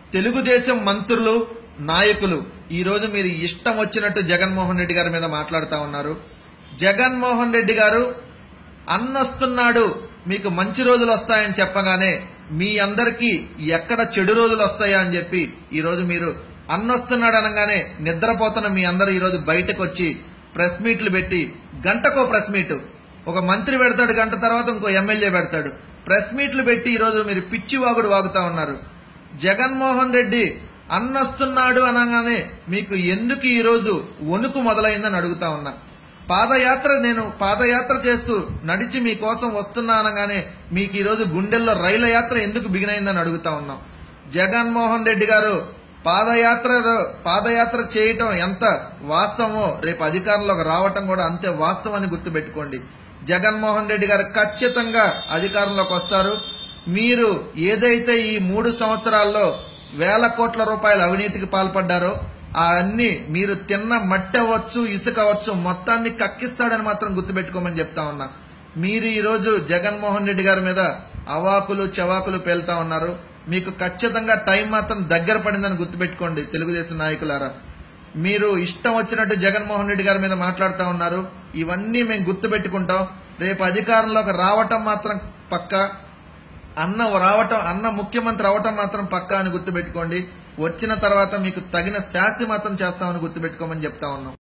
తెలుగుదేశం మంత్రులు నాయకులు ఈ రోజు మీరు ఇష్టం వచ్చినట్టు జగన్మోహన్ రెడ్డి గారి మీద మాట్లాడుతా ఉన్నారు జగన్మోహన్ రెడ్డి గారు అన్నొస్తున్నాడు మీకు మంచి రోజులు వస్తాయని చెప్పగానే మీ అందరికీ ఎక్కడ చెడు రోజులు వస్తాయా అని చెప్పి ఈ రోజు మీరు అన్నొస్తున్నాడు అనగానే నిద్రపోతున్న మీ అందరూ ఈ రోజు బయటకు వచ్చి ప్రెస్ మీట్లు పెట్టి గంటకో ప్రెస్ మీట్ ఒక మంత్రి పెడతాడు గంట తర్వాత ఇంకో ఎమ్మెల్యే పెడతాడు ప్రెస్ మీట్లు పెట్టి ఈ రోజు మీరు పిచ్చి వాగుడు వాగుతా ఉన్నారు జగన్మోహన్ రెడ్డి అన్నొస్తున్నాడు అనగానే మీకు ఎందుకు ఈ రోజు వణుకు మొదలైందని అడుగుతా ఉన్నా పాదయాత్ర నేను పాదయాత్ర చేస్తూ నడిచి మీకోసం వస్తున్నా అనగానే మీకు ఈ రోజు గుండెల్లో రైలు యాత్ర ఎందుకు బిగినైందని అడుగుతా ఉన్నాం జగన్మోహన్ రెడ్డి గారు పాదయాత్ర పాదయాత్ర చేయటం ఎంత వాస్తవమో రేపు అధికారంలోకి రావటం కూడా అంతే వాస్తవం అని గుర్తుపెట్టుకోండి జగన్మోహన్ రెడ్డి గారు ఖచ్చితంగా అధికారంలోకి వస్తారు మీరు ఏదైతే ఈ మూడు సంవత్సరాల్లో వేల కోట్ల రూపాయల అవినీతికి పాల్పడ్డారో ఆ అన్ని మీరు తిన్న మట్టి అవ్వచ్చు ఇసుక అవ్వచ్చు మొత్తాన్ని కక్కిస్తాడని మాత్రం గుర్తుపెట్టుకోమని చెప్తా ఉన్నా మీరు ఈ రోజు జగన్మోహన్ రెడ్డి గారి మీద అవాకులు చవాకులు పేలుతా ఉన్నారు మీకు ఖచ్చితంగా టైం మాత్రం దగ్గర పడిందని గుర్తుపెట్టుకోండి తెలుగుదేశం నాయకులారా మీరు ఇష్టం వచ్చినట్టు జగన్మోహన్ రెడ్డి గారి మీద మాట్లాడుతా ఉన్నారు ఇవన్నీ మేము గుర్తుపెట్టుకుంటాం రేపు అధికారంలోకి రావటం మాత్రం పక్కా అన్న రావటం అన్న ముఖ్యమంత్రి అవటం మాత్రం పక్కా అని గుర్తుపెట్టుకోండి వచ్చిన తర్వాత మీకు తగిన శాస్తి మాత్రం చేస్తామని గుర్తుపెట్టుకోమని చెప్తా ఉన్నాం